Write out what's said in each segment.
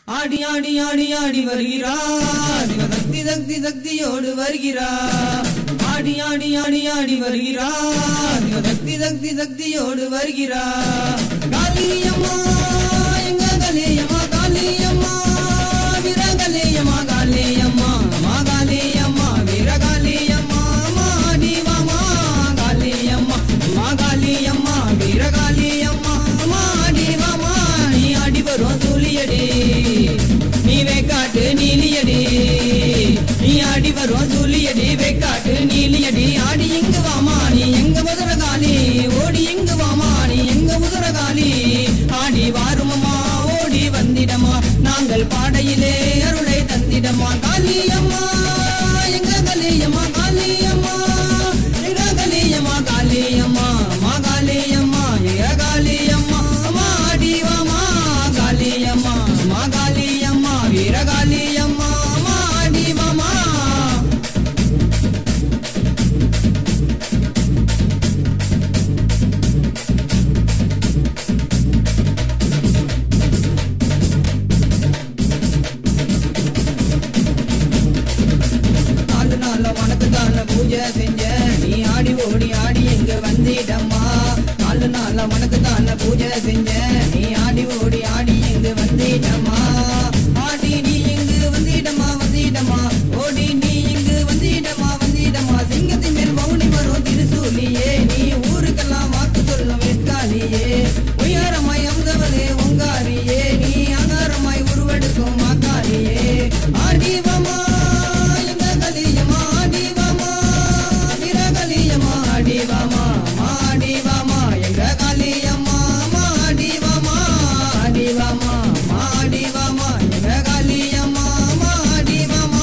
ஆடி ஆடி ஆடி ஆடி வருகிறார் இவ சக்தி சக்தி சக்தியோடு வருகிறார் ஆடி ஆடி ஆடி ஆடி வருகிறார் இவ சக்தி சக்தி சக்தியோடு வருகிறார் காளியம்மா எங்க கலியம்மா காளியம்மா வீரகலியம்மா காளியம்மா மாகாளியம்மா வீரகாளியம்மா மாடி மாமா காளியம்மா மாகாளியம்மா வீரகாளியம்மா மாடி மாமா நீ ஆடி வரும் சூழியடி நீ வேக்காட்டு நீலியடி நீ ஆடி வரும் சூழியடி வேக்காட்டு நீலியடி ஆடி இங்கு வாமா நீ எங்க முதரகாளி ஓடி இங்கு வாமா நீ எங்க முதரகாளி ஆடி வாருமம்மா ஓடி வந்திடமா நாங்கள் பாடையிலே அருளை தந்திடமா காளியம்மா எங்க கலியம்மா காளியம்மா எங்க கலியம்மா காளியம்மா மா காளியம்மா எங்க காளியம்மா மாடி வாமா காளியம்மா மா காளியம்மா வீரகாளியம்மா மாடி வாமா நாலு நாள்ல உனக்கு தான பூஜை செஞ்ச நீ ஆடி ஓடி ஆடி இங்க வந்திடம்மா நாலு நாள்ல உனக்கு தான பூஜை செஞ்ச நீ ஆடி ஓடி ஆடி இங்க வந்திடம்மா ஆடி நீ இங்கு வந்திடம்மா வந்திடம்மா ஓடி நீ இங்கு வந்திடம்மா வந்திடம்மா சிங்கத்தின் மேல் பவுனி வரும் திருசூலியே நீ ஊருக்கெல்லாம் வாக்கு சொல்லும் வெட்காலியே உயரமாய் அமுதவளே உங்காரியே நீ அகாரமாய் உருவெடுக்கும் மாக்காரியே ஆடிவமா எங்க கலியமா ஆடிவமா வீரகலியமா ஆடிவமா மாடிவமா எங்க கலியம்மா மாடிவமா ஆடிவமா மாடிவமா எங்க கலியம்மா மாடிவமா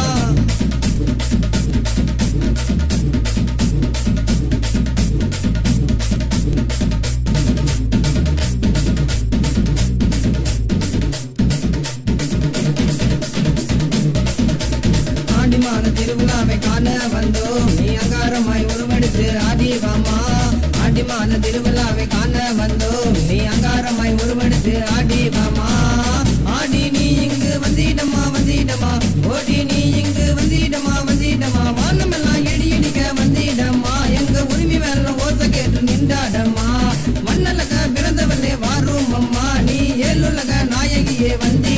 ஆண்டிமான திருவிழாவை காண வந்தோம் நீ அங்காரமாய் உருவெடுத்து ஆடிவாமா ஆண்டிமான திருவிழாவை காண வந்தோம் நீ அங்காரமாய் உருவெடுத்து ஆடிவாமா ஆடி நீ இங்கு வந்திடமா வந்திடமா ஓடி நீ இங்கு வந்திடமா வந்திடமா வானமெல்லாம் இடி இடிக்க வந்திடமா எங்க உரிமை மேல ஓசை கேட்டு நின்றாடம்மா மண்ணலக பிறந்தவளே வாரும் அம்மா நீ ஏழுலக நாயகியே வந்தி